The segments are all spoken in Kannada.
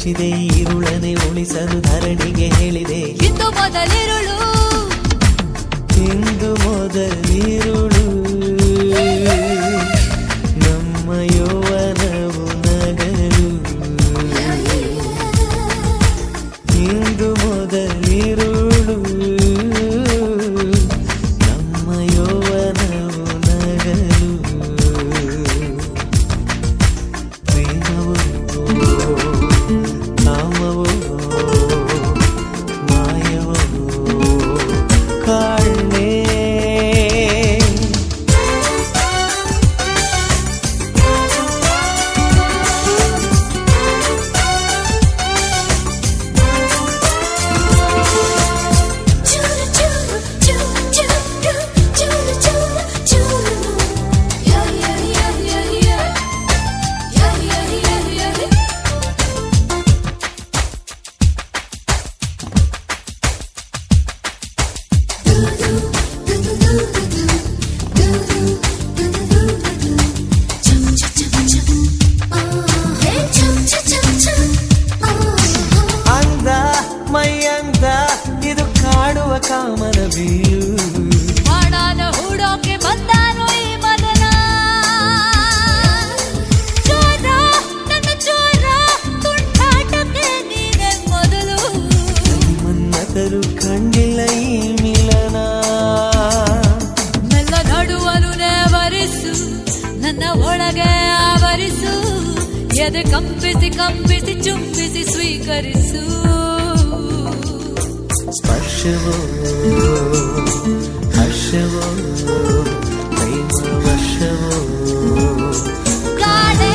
ಮುಚ್ಚಿದೆ ಈರುಳನೆ ಉಳಿಸಲು ಧರಣಿಗೆ ಹೇಳಿದೆ ಇಂದು ಮೊದಲಿರುಳು ಇಂದು ಮೊದಲಿರುಳು ನಮ್ಮ ಯೌವನವು ನಗಲು ಇಂದು ಮೊದಲಿರುಳು ನಮ್ಮ ಯೌವನವು ನಗಲು ಪ್ರೇಮವೋ ಕಾಮವೋ ಮಾಯವೋ ಕಾಣೆ ಚೂರು ಚೂರು ಚೂರು ಚೂರು ಚೂರು ಚೂರು ಚೂರು ಯಾ ಯಾ ಯಾ ಯಾ ಯಾ ಯಾ ಯಾ ಯಾ ಯಾ ಅಂದ ಮೈಯಂದ ಇದು ಕಾಡುವ ಕಾಮನ ಬೀರು ಮಾಡಾನ ಹೂಡೋಕೆ ಬಂದಾನು ಈ ಮದನ ಚೋರ ನನ್ನ ಚೋರ ತುಂಟಾಟಕ್ಕೆ ನೀನೆ ಮೊದಲು ಮನ್ನತರು ಕಂಡಿಲ್ಲ ಈ ಮಿಲನ ಮೆಲ್ಲ ನಡುವನು ನೇವರಿಸು ನನ್ನ ಒಳಗೆ ಆವರಿಸು ಎದೆ ಕಂಪಿಸಿ ಕಂಪಿಸಿ ಚುಂಬಿಸಿ ಸ್ವೀಕರಿಸು ಸ್ಪರ್ಶವೋ ಹರ್ಷವೋ ಪ್ರೇಮ ವರ್ಷವೋ ಕಾಣೆ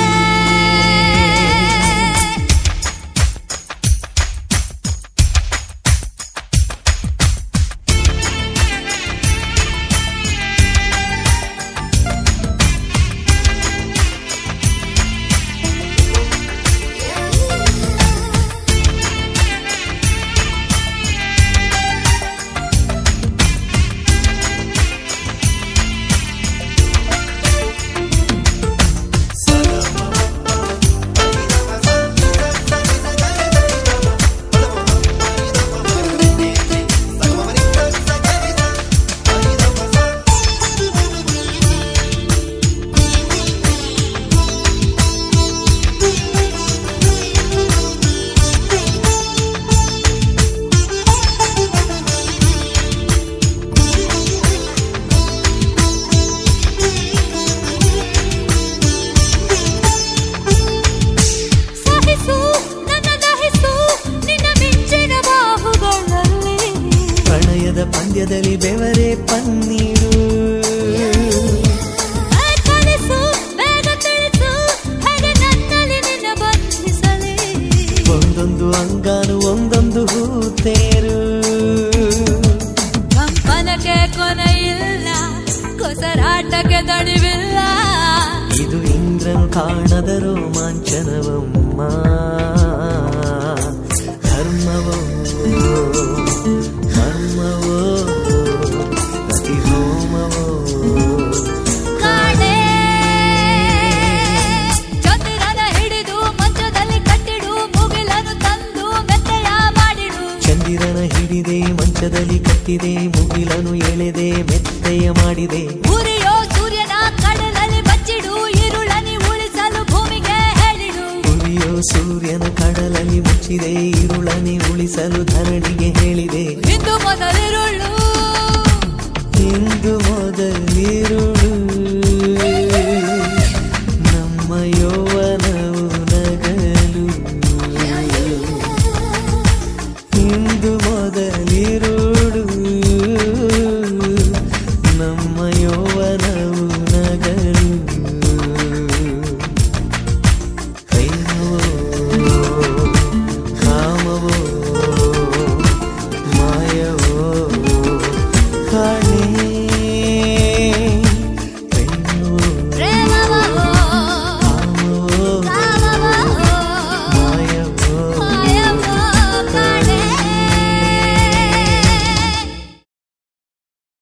ಸಹಿಸು ನನ್ನ ದಹಿಸು ನಿನ್ನ ಮಿಂಚಿನ ಬಾಹುಗಳಲ್ಲಿ ಪ್ರಣಯದ ಪಂದ್ಯದಲ್ಲಿ ಬೆವರೇ ಪನ್ನೀರು ಕಲಿಸು ಬೇಗ ತಿಳಿಸು ಹೇಗೆ ನನ್ನಲ್ಲಿ ನಿನ್ನ ಬಂಧಿಸಲಿ ಒಂದೊಂದು ಅಂಗಾನು ಒಂದೊಂದು ಹೂತೇರು ಕಂಪನಕ್ಕೆ ಕೊನೆಯಿಲ್ಲ ಕೊಸರಾಟಕ್ಕೆ ದಣಿವಿಲ್ಲ ಇದು ಇಂದ್ರನು ಕಾಣದ ರೋಮಾಂಚನವಮ್ಮ ಧರ್ಮವೋ ಧರ್ಮವೋ ಪ್ರತಿ ಹೋಮವೋ ಕಾಣೆ ಚಂದಿರನ ಹಿಡಿದು ಮಂಚದಲ್ಲಿ ಕಟ್ಟಿಡು ಮುಗಿಲನು ತಂದು ಮೆತ್ತೆಯ ಮಾಡಿಡು ಚಂದಿರನ ಹಿಡಿದೆ ಮಂಚದಲ್ಲಿ ಕಟ್ಟಿದೆ ಮುಗಿಲನು ಎಳೆದೆ ಮೆತ್ತೆಯ ಮಾಡಿದೆ ಉರಿಯೋ ಸೂರ್ಯನ ಕಡಲಲ್ಲಿ ಬಚ್ಚಿಡು ಈರುಳನಿ ಉಳಿಸಲು ಭೂಮಿಗೆ ಹೇಳಿಡು ಉರಿಯೋ ಸೂರ್ಯನ ಕಡಲಲ್ಲಿ ಮುಚ್ಚಿದೆ ഇരുളನಿ ಉಳಿಸಲು ಧರಣಿಗೆ ಹೇಳಿದೆ ಇಂದು ಮೊದಲಿರುಳು ಇಂದು ಮೊದಲಿರುಳು